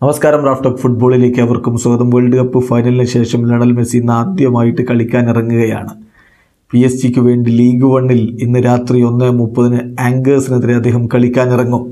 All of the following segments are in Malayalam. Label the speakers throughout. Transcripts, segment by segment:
Speaker 1: നമസ്കാരം റാഫ്റ്റോക്ക് ഫുട്ബോളിലേക്ക് അവർക്കും സ്വാഗതം വേൾഡ് കപ്പ് ഫൈനലിന് ശേഷം ലണൽ മെസ്സി ഇന്ന് ആദ്യമായിട്ട് കളിക്കാൻ ഇറങ്ങുകയാണ് പി എസ് ജിക്ക് വേണ്ടി ലീഗ് വണ്ണിൽ ഇന്ന് രാത്രി ഒന്ന് മുപ്പതിന് ആങ്കേഴ്സിനെതിരെ അദ്ദേഹം കളിക്കാൻ ഇറങ്ങും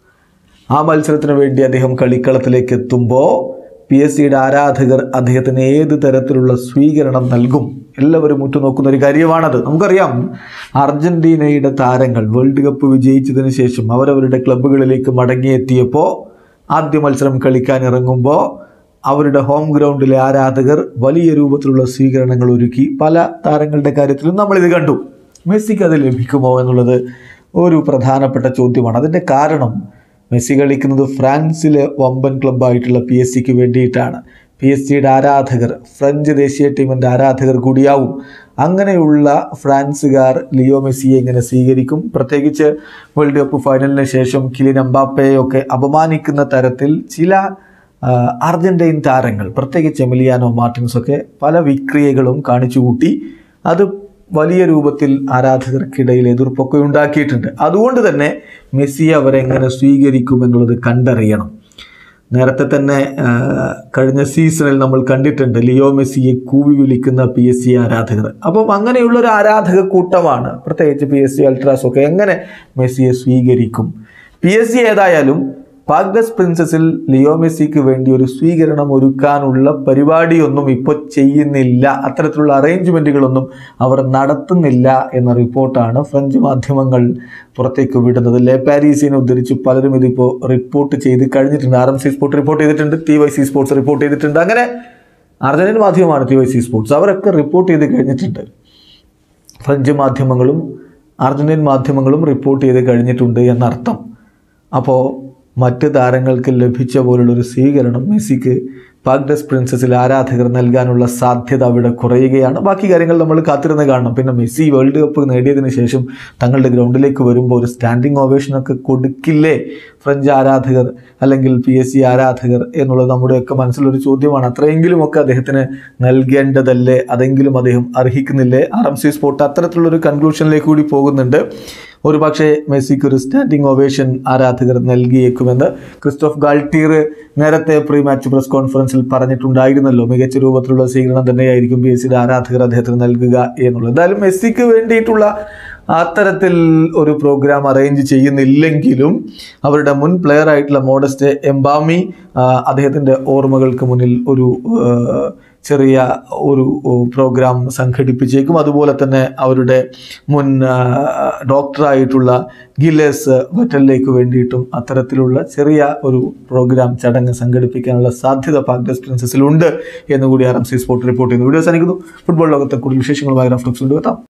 Speaker 1: ആ മത്സരത്തിന് വേണ്ടി അദ്ദേഹം കളിക്കളത്തിലേക്ക് എത്തുമ്പോൾ പി എസ് സിയുടെ ആരാധകർ അദ്ദേഹത്തിന് ഏത് തരത്തിലുള്ള സ്വീകരണം നൽകും എല്ലാവരും ഉറ്റുനോക്കുന്ന ഒരു കാര്യമാണത് നമുക്കറിയാം അർജന്റീനയുടെ താരങ്ങൾ വേൾഡ് കപ്പ് വിജയിച്ചതിന് ശേഷം അവരവരുടെ ക്ലബ്ബുകളിലേക്ക് മടങ്ങിയെത്തിയപ്പോൾ ആദ്യ മത്സരം കളിക്കാൻ ഇറങ്ങുമ്പോൾ അവരുടെ ഹോം ഗ്രൗണ്ടിലെ ആരാധകർ വലിയ രൂപത്തിലുള്ള സ്വീകരണങ്ങൾ ഒരുക്കി പല താരങ്ങളുടെ കാര്യത്തിലും നമ്മളിത് കണ്ടു മെസ്സിക്ക് അത് ലഭിക്കുമോ എന്നുള്ളത് ഒരു പ്രധാനപ്പെട്ട ചോദ്യമാണ് അതിൻ്റെ കാരണം മെസ്സി കളിക്കുന്നത് ഫ്രാൻസിലെ വമ്പൻ ക്ലബ്ബായിട്ടുള്ള പി എസ് സിക്ക് വേണ്ടിയിട്ടാണ് പി എസ് സിയുടെ ആരാധകർ ഫ്രഞ്ച് ദേശീയ ടീമിൻ്റെ ആരാധകർ കൂടിയാവും അങ്ങനെയുള്ള ഫ്രാൻസുകാർ ലിയോ മെസ്സിയെ എങ്ങനെ സ്വീകരിക്കും പ്രത്യേകിച്ച് വേൾഡ് കപ്പ് ഫൈനലിന് ശേഷം കിലിൻ എംബാപ്പയെയൊക്കെ അപമാനിക്കുന്ന തരത്തിൽ ചില ആ, അർജന്റീൻ താരങ്ങൾ പ്രത്യേകിച്ച് എമിലിയാനോ മാർട്ടിൻസ് ഒക്കെ പല വിക്രിയകളും കാണിച്ചു കൂട്ടി അത് വലിയ രൂപത്തിൽ ആരാധകർക്കിടയിൽ എതിർപ്പൊക്കെ ഉണ്ടാക്കിയിട്ടുണ്ട് അതുകൊണ്ട് തന്നെ മെസ്സിയെ അവരെങ്ങനെ സ്വീകരിക്കുമെന്നുള്ളത് കണ്ടറിയണം നേരത്തെ തന്നെ ആ, കഴിഞ്ഞ സീസണിൽ നമ്മൾ കണ്ടിട്ടുണ്ട് ലിയോ മെസ്സിയെ കൂവി വിളിക്കുന്ന പി എസ് സി ആരാധകർ അപ്പം അങ്ങനെയുള്ള ഒരു ആരാധക കൂട്ടമാണ് പ്രത്യേകിച്ച് പി എസ് സി അൾട്രാസ് ഒക്കെ എങ്ങനെ മെസ്സിയെ സ്വീകരിക്കും പി എസ് സി ഏതായാലും പാഗ്ഡസ് പ്രിൻസസിൽ ലിയോ മെസ്സിക്ക് വേണ്ടി ഒരു സ്വീകരണം ഒരുക്കാനുള്ള പരിപാടിയൊന്നും ഇപ്പോൾ ചെയ്യുന്നില്ല അത്തരത്തിലുള്ള അറേഞ്ച്മെൻറ്റുകളൊന്നും അവർ നടത്തുന്നില്ല എന്ന റിപ്പോർട്ടാണ് ഫ്രഞ്ച് മാധ്യമങ്ങൾ പുറത്തേക്ക് വിടുന്നത് ലെ പാരീസിനെ ഉദ്ധരിച്ച് പലരും ഇതിപ്പോൾ റിപ്പോർട്ട് ചെയ്ത് കഴിഞ്ഞിട്ടുണ്ട് R M C sport report ചെയ്തിട്ടുണ്ട് T Y C sports report ചെയ്തിട്ടുണ്ട് അങ്ങനെ അർജന്റീൻ മാധ്യമമാണ് ടി വൈ സി സ്പോർട്സ് അവരൊക്കെ റിപ്പോർട്ട് ചെയ്ത് കഴിഞ്ഞിട്ടുണ്ട് ഫ്രഞ്ച് മാധ്യമങ്ങളും അർജന്റീൻ മാധ്യമങ്ങളും റിപ്പോർട്ട് ചെയ്ത് കഴിഞ്ഞിട്ടുണ്ട് എന്നർത്ഥം അപ്പോൾ മറ്റ് താരങ്ങൾക്ക് ലഭിച്ച പോലുള്ളൊരു സ്വീകരണം മെസ്സിക്ക് പാഗ്ഡസ് പ്രിൻസസിൽ ആരാധകർ നൽകാനുള്ള സാധ്യത അവിടെ കുറയുകയാണ് ബാക്കി കാര്യങ്ങൾ നമ്മൾ കാത്തിരുന്ന് കാണണം പിന്നെ മെസ്സി വേൾഡ് കപ്പ് നേടിയതിന് ശേഷം തങ്ങളുടെ ഗ്രൗണ്ടിലേക്ക് വരുമ്പോൾ ഒരു സ്റ്റാൻഡിങ് ഓവേഷനൊക്കെ കൊടുക്കില്ലേ ഫ്രഞ്ച് ആരാധകർ അല്ലെങ്കിൽ പി എസ് സി ആരാധകർ എന്നുള്ളത് നമ്മുടെയൊക്കെ മനസ്സിലൊരു ചോദ്യമാണ് അത്രയെങ്കിലുമൊക്കെ അദ്ദേഹത്തിന് നൽകേണ്ടതല്ലേ അതെങ്കിലും അദ്ദേഹം അർഹിക്കുന്നില്ലേ ആർ എം സി സ്പോർട്ട് അത്തരത്തിലുള്ളൊരു കൺക്ലൂഷനിലേക്ക് കൂടി പോകുന്നുണ്ട് ഒരു പക്ഷേ മെസ്സിക്ക് ഒരു സ്റ്റാൻഡിംഗ് ഒവേഷൻ ആരാധകർ നൽകിയേക്കുമെന്ന് ക്രിസ്റ്റോഫ് ഗാൾട്ടീർ നേരത്തെ പ്രീ മാച്ച് പ്രസ് കോൺഫറൻസിൽ പറഞ്ഞിട്ടുണ്ടായിരുന്നല്ലോ മികച്ച രൂപത്തിലുള്ള സ്വീകരണം തന്നെയായിരിക്കും പി എസ് സിയുടെ ആരാധകർ അദ്ദേഹത്തിന് നൽകുക എന്നുള്ളത് എന്തായാലും മെസ്സിക്ക് വേണ്ടിയിട്ടുള്ള അത്തരത്തിൽ ഒരു പ്രോഗ്രാം അറേഞ്ച് ചെയ്യുന്നില്ലെങ്കിലും അവരുടെ മുൻ പ്ലെയർ ആയിട്ടുള്ള മോഡസ്റ്റ് എംബാമി ആ, അദ്ദേഹത്തിൻ്റെ ഓർമ്മകൾക്ക് മുന്നിൽ ഒരു ആ, ചെറിയ ഒരു പ്രോഗ്രാം സംഘടിപ്പിച്ചേക്കും അതുപോലെ തന്നെ അവരുടെ മുൻ ആ, ഡോക്ടറായിട്ടുള്ള ഗിലേസ് വറ്റലിലേക്ക് വേണ്ടിയിട്ടും അത്തരത്തിലുള്ള ചെറിയ ഒരു പ്രോഗ്രാം ചടങ്ങ് സംഘടിപ്പിക്കാനുള്ള സാധ്യത പാക്ടസ് പ്രിൻസസിലുണ്ട് എന്നുകൂടി R M C sport report ചെയ്യുന്നു വീഡിയോ സാധിക്കുന്നു ഫുട്ബോൾ ലോകത്തെ കൂടുതൽ വിശേഷങ്ങളുമായി റഫ്ലക്സ് കൊണ്ടുവെത്താം